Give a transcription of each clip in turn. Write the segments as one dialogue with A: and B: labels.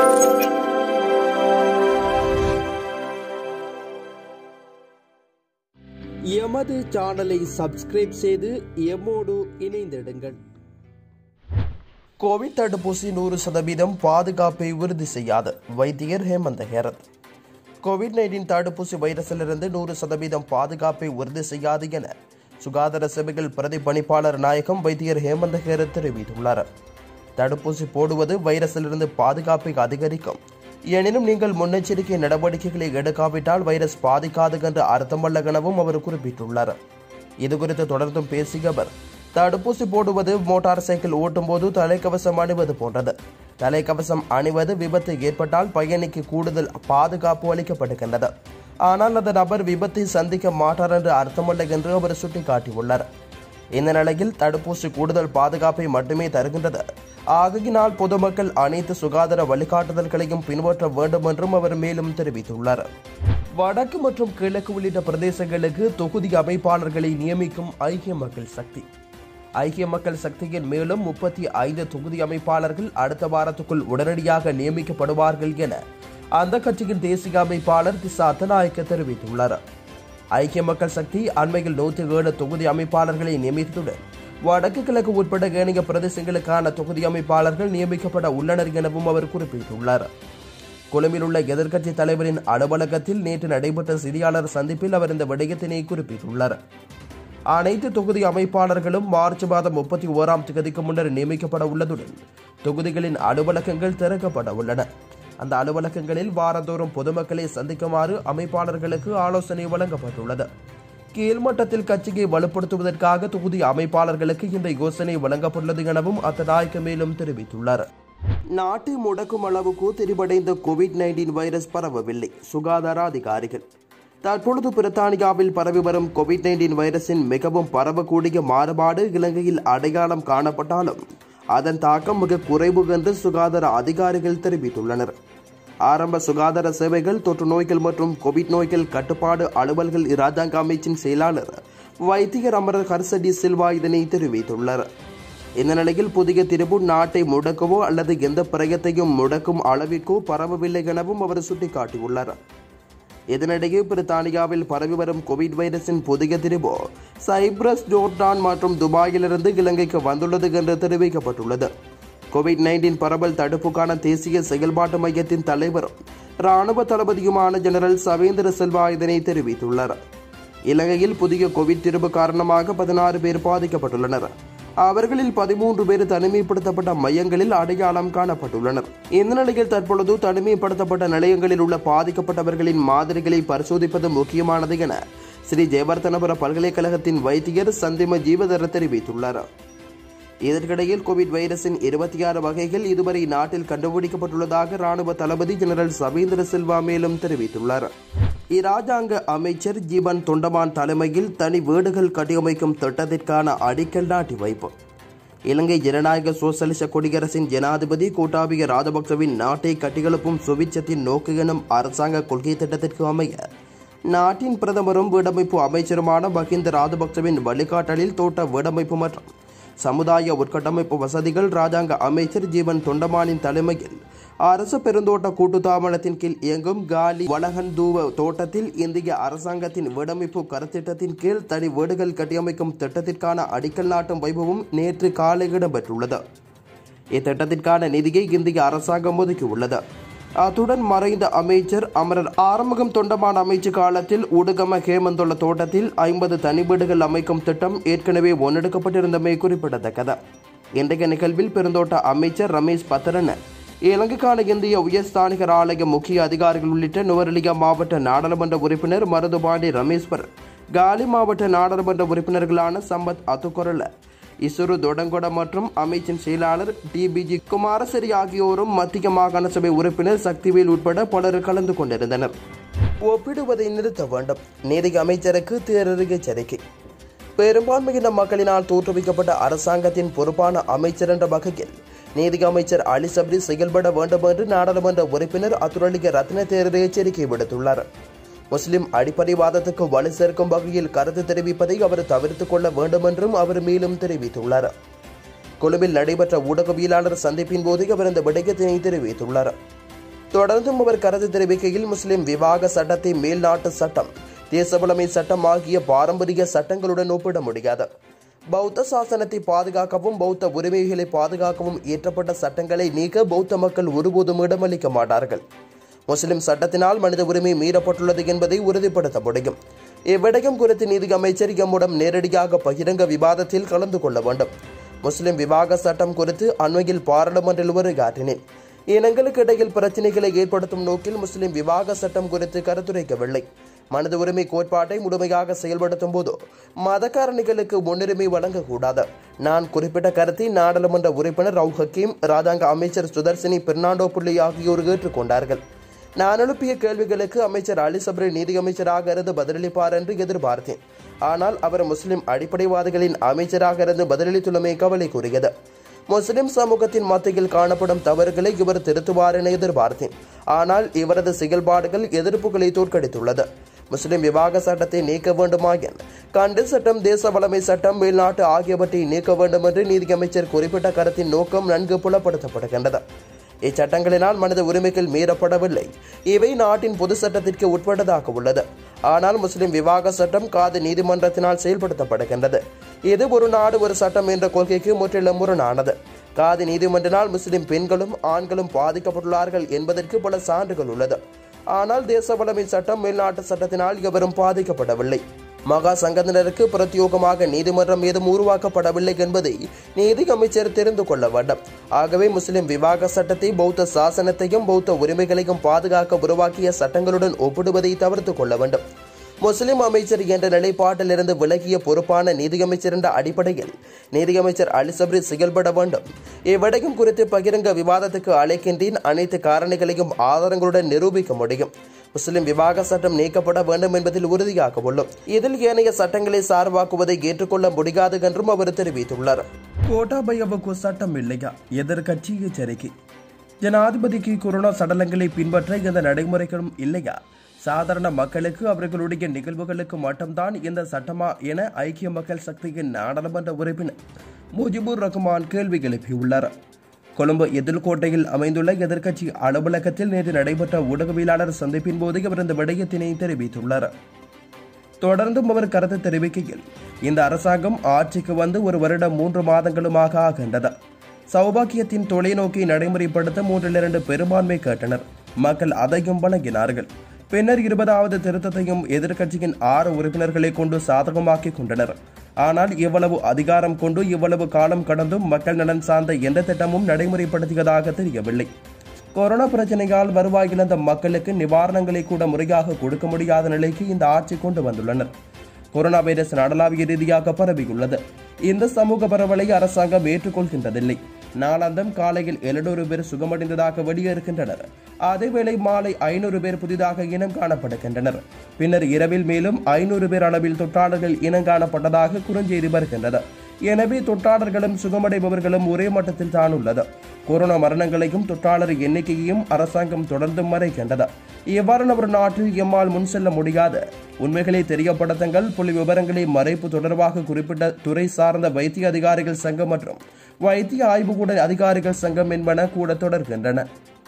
A: எமது சேனலை சப்ஸ்கிரைப் செய்து எம்மோடு இணைந்திடுங்கள் கோவிட் தடுப்பூசி நூறு சதவீதம் பாதுகாப்பை உறுதி செய்யாது வைத்தியர் ஹேமந்த ஹேரத் கோவிட் நைன்டீன் தடுப்பூசி வைரஸிலிருந்து நூறு சதவீதம் பாதுகாப்பை உறுதி செய்யாது என சுகாதார சேவைகள் பிரதி பணிப்பாளர் நாயகம் வைத்தியர் ஹேமந்த ஹேரத் தெரிவித்துள்ளார் தடுப்பூசி போடுவது வைரஸிலிருந்து பாதுகாப்பை அதிகரிக்கும் எனினும் நீங்கள் முன்னெச்சரிக்கை நடவடிக்கைகளை எடுக்காவிட்டால் வைரஸ் பாதிக்காது என்று அர்த்தமல்ல எனவும் அவர் குறிப்பிட்டுள்ளார் இதுகுறித்து தொடர்ந்தும் பேசிய அவர் தடுப்பூசி போடுவது மோட்டார் சைக்கிள் ஓட்டும்போது தலைக்கவசம் அணிவது போன்றது தலைக்கவசம் அணிவது விபத்து ஏற்பட்டால் பயணிக்கு கூடுதல் பாதுகாப்பு அளிக்கப்படுகின்றது ஆனால் அந்த நபர் விபத்தை சந்திக்க மாட்டார் என்று அர்த்தமல்ல என்று அவர் சுட்டிக்காட்டியுள்ளார் இந்த நிலையில் தடுப்பூசி கூடுதல் பாதுகாப்பை மட்டுமே தருகின்றது ஆகையினால் பொதுமக்கள் அனைத்து சுகாதார வழிகாட்டுதல்களையும் பின்பற்ற வேண்டும் என்றும் அவர் மேலும் தெரிவித்துள்ளார் வடக்கு மற்றும் கிழக்கு உள்ளிட்ட பிரதேசங்களுக்கு தொகுதி அமைப்பாளர்களை நியமிக்கும் ஐக்கிய மக்கள் சக்தி ஐக்கிய மக்கள் சக்தியின் மேலும் முப்பத்தி ஐந்து தொகுதி அமைப்பாளர்கள் அடுத்த வாரத்துக்குள் உடனடியாக நியமிக்கப்படுவார்கள் என அந்த கட்சியின் தேசிய அமைப்பாளர் திசா அத்தநாயக்க தெரிவித்துள்ளார் ஐக்கிய மக்கள் சக்தி அண்மையில் நூற்றி ஏழு தொகுதி அமைப்பாளர்களை நியமித்ததுடன் வடக்கு கிழக்கு உட்பட ஏனைய பிரதேசங்களுக்கான தொகுதி அமைப்பாளர்கள் நியமிக்கப்பட உள்ளனர் எனவும் அவர் குறிப்பிட்டுள்ளார் கொழும்பில் உள்ள எதிர்க்கட்சி தலைவரின் அலுவலகத்தில் நேற்று நடைபெற்ற செய்தியாளர் சந்திப்பில் அவர் இந்த விடயத்தினை குறிப்பிட்டுள்ளார் அனைத்து தொகுதி அமைப்பாளர்களும் மார்ச் மாதம் முப்பத்தி ஓராம் தேதிக்கு முன்னர் நியமிக்கப்பட உள்ளதுடன் தொகுதிகளின் அலுவலகங்கள் திறக்கப்பட உள்ளன அந்த அலுவலகங்களில் வாரந்தோறும் பொதுமக்களை சந்திக்குமாறு அமைப்பாளர்களுக்கு ஆலோசனை வழங்கப்பட்டுள்ளது கீழ்மட்டத்தில் கட்சியை வலுப்படுத்துவதற்காக தொகுதி அமைப்பாளர்களுக்கு இந்த யோசனை வழங்கப்பட்டுள்ளது எனவும் அத்தநாயக்க மேலும் தெரிவித்துள்ளார் நாட்டை முடக்கும் அளவுக்கு திரிவடைந்த கோவிட் நைன்டீன் வைரஸ் பரவவில்லை சுகாதார அதிகாரிகள் தற்பொழுது பிரித்தானியாவில் பரவி வரும் கோவிட் நைன்டீன் வைரஸின் மிகவும் பரவக்கூடிய மாறுபாடு இலங்கையில் அடையாளம் காணப்பட்டாலும் அதன் தாக்கம் மிக குறைவு என்று சுகாதார அதிகாரிகள் தெரிவித்துள்ளனர் ஆரம்ப சுகாதார சேவைகள் தொற்று நோய்கள் மற்றும் கோவிட் நோய்கள் கட்டுப்பாடு அலுவல்கள் இராஜாங்க அமைச்சின் செயலாளர் வைத்தியர் அமரர் ஹர்சடி சில்வா இதனை தெரிவித்துள்ளார் இந்த நிலையில் புதிய திரிபு நாட்டை முடக்கவோ அல்லது எந்த பிரயத்தையும் முடக்கும் அளவிற்கோ பரவவில்லை எனவும் அவர் சுட்டிக்காட்டியுள்ளார் இதனிடையே பிரித்தானியாவில் பரவி வரும் கோவிட் வைரஸின் புதிய திரிபு சைப்ரஸ் ஜோர்டான் மற்றும் துபாயிலிருந்து இலங்கைக்கு வந்துள்ளது என்று தெரிவிக்கப்பட்டுள்ளது கோவிட் நைன்டீன் பரவல் தடுப்புக்கான தேசிய செயல்பாட்டு மையத்தின் தலைவரும் ராணுவ தளபதியுமான ஜெனரல் சவேந்திர செல்வா இதனை தெரிவித்துள்ளார் இலங்கையில் புதிய கோவிட் திரிபு காரணமாக பதினாறு பேர் பாதிக்கப்பட்டுள்ளனர் அவர்களில் பதிமூன்று பேர் தனிமைப்படுத்தப்பட்ட மையங்களில் அடையாளம் காணப்பட்டுள்ளனர் இந்த நிலையில் தற்பொழுது தனிமைப்படுத்தப்பட்ட நிலையங்களில் உள்ள பாதிக்கப்பட்டவர்களின் மாதிரிகளை பரிசோதிப்பது முக்கியமானது என ஸ்ரீ ஜெயவர்த்தனபுர பல்கலைக்கழகத்தின் வைத்தியர் சந்திம ஜீவதர தெரிவித்துள்ளார் இதற்கிடையில் கோவிட் வைரஸின் இருபத்தி ஆறு வகைகள் இதுவரை நாட்டில் கண்டுபிடிக்கப்பட்டுள்ளதாக ராணுவ தளபதி ஜெனரல் சவீந்திர சில்வா மேலும் தெரிவித்துள்ளார் இராஜாங்க அமைச்சர் ஜீவன் தொண்டமான் தலைமையில் தனி வீடுகள் கட்டியமைக்கும் திட்டத்திற்கான அடிக்கல் நாட்டி வைப்பு இலங்கை ஜனநாயக சோசலிச குடியரசின் ஜனாதிபதி கோட்டாபிய ராஜபக்சவின் நாட்டை கட்டியெழுப்பும் சுவிச்சத்தின் நோக்கு எனும் அரசாங்க கொள்கை திட்டத்திற்கு அமைய நாட்டின் பிரதமரும் வீடமைப்பு அமைச்சருமான மஹிந்த ராஜபக்சவின் வழிகாட்டலில் தோட்ட வீடமைப்பு மற்றும் சமுதாய உட்கட்டமைப்பு வசதிகள் ராஜாங்க அமைச்சர் ஜீவன் தொண்டமானின் தலைமையில் அரசு பெருந்தோட்ட கூட்டுத்தாபனத்தின் கீழ் இயங்கும் காலி வளகன் தூவ தோட்டத்தில் இந்திய அரசாங்கத்தின் வீடமைப்பு கருத்திட்டத்தின் கீழ் தனி வீடுகள் கட்டியமைக்கும் திட்டத்திற்கான அடிக்கல் நாட்டும் வைபவம் நேற்று காலை இடம்பெற்றுள்ளது இத்திட்டத்திற்கான நிதியை இந்திய அரசாங்கம் ஒதுக்கியுள்ளது அத்துடன் மறைந்த அமைச்சர் அமரர் ஆறுமுகம் தொண்டமான் அமைச்சு காலத்தில் ஊடுகம ஹேமந்துள்ள தோட்டத்தில் ஐம்பது தனி வீடுகள் அமைக்கும் திட்டம் ஏற்கனவே முன்னெடுக்கப்பட்டிருந்தமை குறிப்பிடத்தக்கது இன்றைய நிகழ்வில் பெருந்தோட்ட அமைச்சர் ரமேஷ் பத்திரன் இலங்கைக்கான இந்திய உயர்ஸ்தானிகர் ஆலய முக்கிய அதிகாரிகள் உள்ளிட்ட நுவரெலியா மாவட்ட நாடாளுமன்ற உறுப்பினர் மருதுபாண்டி ரமேஸ்வர் காலி மாவட்ட நாடாளுமன்ற உறுப்பினர்களான சம்பத் அத்துக்குரல இசுரு தொடங்கொட மற்றும் அமைச்சின் செயலாளர் டிபிஜி குமாரசரி ஆகியோரும் மத்திய மாகாண சபை உறுப்பினர் சக்திவேல் உட்பட பலர் கலந்து கொண்டிருந்தனர் ஒப்பிடுவதை நிறுத்த வேண்டும் நீதி அமைச்சருக்கு தேரறு எச்சரிக்கை பெரும்பான்மையின மக்களினால் தோற்றுவிக்கப்பட்ட அரசாங்கத்தின் பொறுப்பான அமைச்சர் என்ற வகையில் நீதி அமைச்சர் அலி சப்ரி செயல்பட வேண்டும் என்று நாடாளுமன்ற உறுப்பினர் அத்துரலிக ரத்ன தேரர் எச்சரிக்கை விடுத்துள்ளார் முஸ்லிம் அடிப்படைவாதத்துக்கு வலு சேர்க்கும் வகையில் கருத்து தெரிவிப்பதை அவர் தவிர்த்துக் கொள்ள வேண்டும் என்றும் அவர் மேலும் தெரிவித்துள்ளார் கொழும்பில் நடைபெற்ற ஊடகவியலாளர் சந்திப்பின் போது அவர் இந்த விடயத்தினை தெரிவித்துள்ளார் தொடர்ந்தும் அவர் கருத்து தெரிவிக்கையில் முஸ்லிம் விவாக சட்டத்தை மேல்நாட்டு சட்டம் தேசபுலமை சட்டம் ஆகிய பாரம்பரிய சட்டங்களுடன் ஒப்பிட முடியாது பௌத்த சாசனத்தை பாதுகாக்கவும் பௌத்த உரிமைகளை பாதுகாக்கவும் இயற்றப்பட்ட சட்டங்களை நீக்க பௌத்த மக்கள் ஒருபோதும் இடமளிக்க மாட்டார்கள் முஸ்லிம் சட்டத்தினால் மனித உரிமை மீறப்பட்டுள்ளது என்பதை உறுதிப்படுத்த முடியும் இவ்விடயம் குறித்து நீதி அமைச்சர் எம்முடன் நேரடியாக பகிரங்க விவாதத்தில் கலந்து கொள்ள வேண்டும் முஸ்லிம் விவாக சட்டம் குறித்து அண்மையில் பாராளுமன்றில் உரையாற்றினேன் இனங்களுக்கு இடையில் பிரச்சினைகளை ஏற்படுத்தும் நோக்கில் முஸ்லிம் விவாக சட்டம் குறித்து கருத்துரைக்கவில்லை மனித உரிமை கோட்பாட்டை முழுமையாக செயல்படுத்தும் போது மதக்காரணிகளுக்கு முன்னுரிமை வழங்கக்கூடாது நான் குறிப்பிட்ட கருத்தை நாடாளுமன்ற உறுப்பினர் ரவு ஹக்கீம் ராஜாங்க அமைச்சர் சுதர்சினி பெர்னாண்டோ புள்ளி ஆகியோர் ஏற்றுக்கொண்டார்கள் நான் எழுப்பிய கேள்விகளுக்கு அமைச்சர் அலி சப்ரி நீதியமைச்சராக இருந்து பதிலளிப்பார் என்று எதிர்பார்த்தேன் ஆனால் அவர் முஸ்லிம் அடிப்படைவாதிகளின் அமைச்சராக இருந்து பதிலளித்துள்ளமை கவலைக்குரியது முஸ்லிம் சமூகத்தின் மத்தியில் காணப்படும் தவறுகளை இவர் திருத்துவார் என எதிர்பார்த்தேன் ஆனால் இவரது செயல்பாடுகள் எதிர்ப்புகளை தோற்கடித்துள்ளது முஸ்லிம் விவாக சட்டத்தை நீக்க வேண்டுமாயின் கண்டு சட்டம் தேச வளமை சட்டம் மேல்நாட்டு ஆகியவற்றை நீக்க வேண்டும் என்று நீதியமைச்சர் குறிப்பிட்ட கருத்தின் நோக்கம் நன்கு புலப்படுத்தப்படுகின்றது இச்சட்டங்களினால் மனித உரிமைகள் மீறப்படவில்லை இவை நாட்டின் பொது சட்டத்திற்கு உட்பட்டதாக உள்ளது ஆனால் முஸ்லிம் விவாக சட்டம் காது நீதிமன்றத்தினால் செயல்படுத்தப்படுகின்றது இது ஒரு நாடு ஒரு சட்டம் என்ற கொள்கைக்கு முற்றிலும் முரணானது காதி நீதிமன்றினால் முஸ்லிம் பெண்களும் ஆண்களும் பாதிக்கப்பட்டுள்ளார்கள் என்பதற்கு பல சான்றுகள் உள்ளது ஆனால் தேச வளமை சட்டம் மேல்நாட்டு சட்டத்தினால் எவரும் பாதிக்கப்படவில்லை மகா சங்கத்தினருக்கு பிரத்யோகமாக நீதிமன்றம் ஏதும் உருவாக்கப்படவில்லை என்பதை நீதி அமைச்சர் தெரிந்து கொள்ள வேண்டும் ஆகவே முஸ்லிம் விவாக சட்டத்தை பௌத்த சாசனத்தையும் பௌத்த உரிமைகளையும் பாதுகாக்க உருவாக்கிய சட்டங்களுடன் ஒப்பிடுவதை தவிர்த்து கொள்ள வேண்டும் முஸ்லிம் அமைச்சர் என்ற நிலைப்பாட்டிலிருந்து விலகிய பொறுப்பான நீதியமைச்சர் என்ற அடிப்படையில் நீதியமைச்சர் அலி சப்ரி செயல்பட வேண்டும் இவ்விடயம் குறித்து பகிரங்க விவாதத்துக்கு அழைக்கின்றேன் அனைத்து காரணிகளையும் ஆதாரங்களுடன் நிரூபிக்க முடியும் முஸ்லிம் விவாக சட்டம் நீக்கப்பட வேண்டும் என்பதில் உறுதியாக உள்ளோம் இதில் ஏனைய சட்டங்களை சார்பாக்குவதை ஏற்றுக்கொள்ள முடியாது என்றும் அவர் தெரிவித்துள்ளார் கோட்டாபயவுக்கு சட்டம் இல்லையா எதிர்கட்சி எச்சரிக்கை ஜனாதிபதிக்கு கொரோனா சடலங்களை பின்பற்ற இந்த நடைமுறைகளும் இல்லையா சாதாரண மக்களுக்கு அவர்களுடைய நிகழ்வுகளுக்கு மட்டும்தான் இந்த சட்டமா என ஐக்கிய மக்கள் சக்தியின் நாடாளுமன்ற உறுப்பினர் முஜிபுர் ரஹ்மான் கேள்வி எழுப்பியுள்ளார் கொழும்பு எதிர்கோட்டையில் அமைந்துள்ள எதிர்க்கட்சி அலுவலகத்தில் நேற்று நடைபெற்ற ஊடகவியலாளர் சந்திப்பின் போது அவர் இந்த விடயத்தினை தெரிவித்துள்ளார் தொடர்ந்தும் அவர் கருத்து தெரிவிக்கையில் இந்த அரசாங்கம் ஆட்சிக்கு வந்து ஒரு வருடம் மூன்று மாதங்களுமாக ஆகின்றது சௌபாக்கியத்தின் தொலைநோக்கை நடைமுறைப்படுத்த மூன்றில் இரண்டு பெரும்பான்மை கேட்டனர் மக்கள் அதையும் வழங்கினார்கள் பின்னர் இருபதாவது திருத்தத்தையும் எதிர்க்கட்சியின் ஆறு உறுப்பினர்களை கொண்டு சாதகமாக்கிக் கொண்டனர் ஆனால் இவ்வளவு அதிகாரம் கொண்டு இவ்வளவு காலம் கடந்தும் மக்கள் நலன் சார்ந்த எந்த திட்டமும் நடைமுறைப்படுத்தியதாக தெரியவில்லை கொரோனா பிரச்சனையால் வருவாய் இழந்த மக்களுக்கு நிவாரணங்களை கூட முறையாக கொடுக்க முடியாத நிலைக்கு இந்த ஆட்சி கொண்டு வந்துள்ளனர் கொரோனா வைரஸ் நாடளாவிய ரீதியாக பரவியுள்ளது இந்த சமூக பரவலை அரசாங்கம் ஏற்றுக்கொள்கின்றதில்லை நாளாந்தம் காலையில் எழுநூறு பேர் சுகமடைந்ததாக வெளியேறுகின்றனர் அதேவேளை மாலை ஐநூறு பேர் புதிதாக இனம் காணப்படுகின்றனர் பின்னர் இரவில் மேலும் ஐநூறு பேர் அளவில் தொற்றாளர்கள் இனம் காணப்பட்டதாக குறுஞ்செய்தி வருகின்றது எனவே தொற்றாளர்களும் சுகமடைபவர்களும் ஒரே மட்டத்தில் தான் உள்ளது கொரோனா மரணங்களையும் தொற்றாளர் எண்ணிக்கையையும் அரசாங்கம் தொடர்ந்து மறைக்கின்றது இவ்வாறான ஒரு நாட்டில் எம்மால் முன் செல்ல முடியாது உண்மைகளை தெரியப்படுத்துங்கள் புள்ளி விவரங்களை மறைப்பு தொடர்பாக குறிப்பிட்ட துறை சார்ந்த வைத்திய அதிகாரிகள் சங்கம் மற்றும் வைத்திய ஆய்வுக்கூட அதிகாரிகள் சங்கம் என்பன கூட தொடர்கின்றன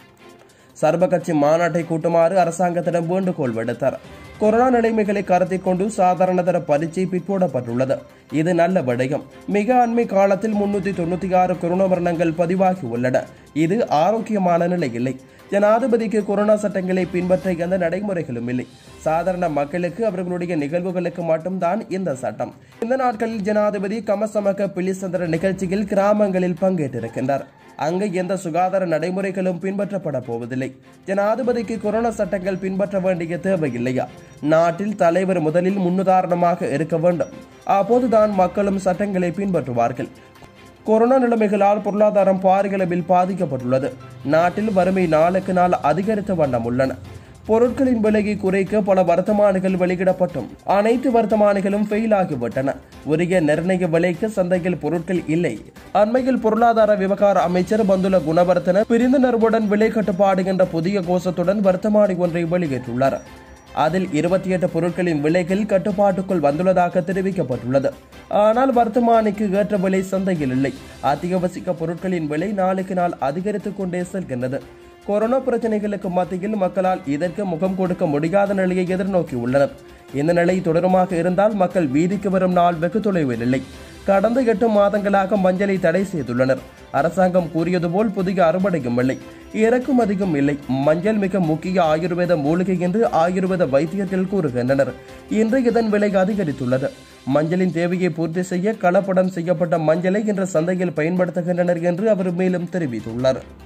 A: சர்வகட்சி மாநாட்டை கூட்டுமாறு அரசாங்கத்திடம் வேண்டுகோள் விடுத்தார் கொரோனா நிலைமைகளை கருத்தில் கொண்டு சாதாரண தர பரீட்சை பிற்போடப்பட்டுள்ளது இது நல்ல விடயம் மிக அண்மை காலத்தில் முன்னூத்தி தொண்ணூத்தி ஆறு கொரோனா மரணங்கள் பதிவாகி உள்ளன இது ஆரோக்கியமான நிலை இல்லை ஜனாதிபதிக்கு கொரோனா சட்டங்களை பின்பற்ற எந்த நடைமுறைகளும் இல்லை சாதாரண மக்களுக்கு அவர்களுடைய நிகழ்வுகளுக்கு மட்டும்தான் இந்த சட்டம் இந்த நாட்களில் ஜனாதிபதி கமசமக பிலிசந்திர நிகழ்ச்சியில் கிராமங்களில் பங்கேற்றிருக்கின்றார் அங்கு எந்த சுகாதார நடைமுறைகளும் பின்பற்றப்பட போவதில்லை ஜனாதிபதிக்கு கொரோனா சட்டங்கள் பின்பற்ற வேண்டிய தேவையில்லையா நாட்டில் தலைவர் முதலில் முன்னுதாரணமாக இருக்க வேண்டும் அப்போதுதான் மக்களும் சட்டங்களை பின்பற்றுவார்கள் கொரோனா நிலைமைகளால் பொருளாதாரம் பாரியளவில் பாதிக்கப்பட்டுள்ளது நாட்டில் வறுமை நாளுக்கு நாள் அதிகரித்த வண்ணம் உள்ளன பொருட்களின் விலையை குறைக்க பல வர்த்தமானிகள் வெளியிடப்பட்டும் அனைத்து வர்த்தமானிகளும் ஃபெயில் ஆகிவிட்டன உரிய நிர்ணய விலைக்கு சந்தையில் பொருட்கள் இல்லை அண்மையில் பொருளாதார விவகார அமைச்சர் பந்துல குணவர்த்தன பிரிந்துணர்வுடன் விலை கட்டுப்பாடு என்ற புதிய கோஷத்துடன் வர்த்தமானி ஒன்றை வெளியிட்டுள்ளார் அதில் இருபத்தி எட்டு பொருட்களின் விலைகள் கட்டுப்பாட்டுக்குள் வந்துள்ளதாக தெரிவிக்கப்பட்டுள்ளது ஆனால் வர்த்தமானிக்கு ஏற்ற விலை சந்தையில் இல்லை அத்தியாவசிய பொருட்களின் விலை நாளுக்கு நாள் அதிகரித்துக் கொண்டே செல்கின்றது கொரோனா பிரச்சனைகளுக்கு மத்தியில் மக்களால் இதற்கு முகம் கொடுக்க முடியாத நிலையை எதிர்நோக்கியுள்ளனர் இந்த நிலை தொடருமாக இருந்தால் மக்கள் வீதிக்கு வரும் நாள் வெகு தொலைவில் இல்லை கடந்த எட்டு மாதங்களாக மஞ்சளை தடை செய்துள்ளனர் அரசாங்கம் கூறியது போல் புதிய அறுவடையும் இல்லை இறக்குமதியும் இல்லை மஞ்சள் மிக முக்கிய ஆயுர்வேத மூலிகை என்று ஆயுர்வேத வைத்தியத்தில் கூறுகின்றனர் இன்று இதன் விலை அதிகரித்துள்ளது மஞ்சளின் தேவையை பூர்த்தி செய்ய கலப்படம் செய்யப்பட்ட மஞ்சளை இன்று சந்தையில் பயன்படுத்துகின்றனர் என்று அவர் மேலும் தெரிவித்துள்ளார்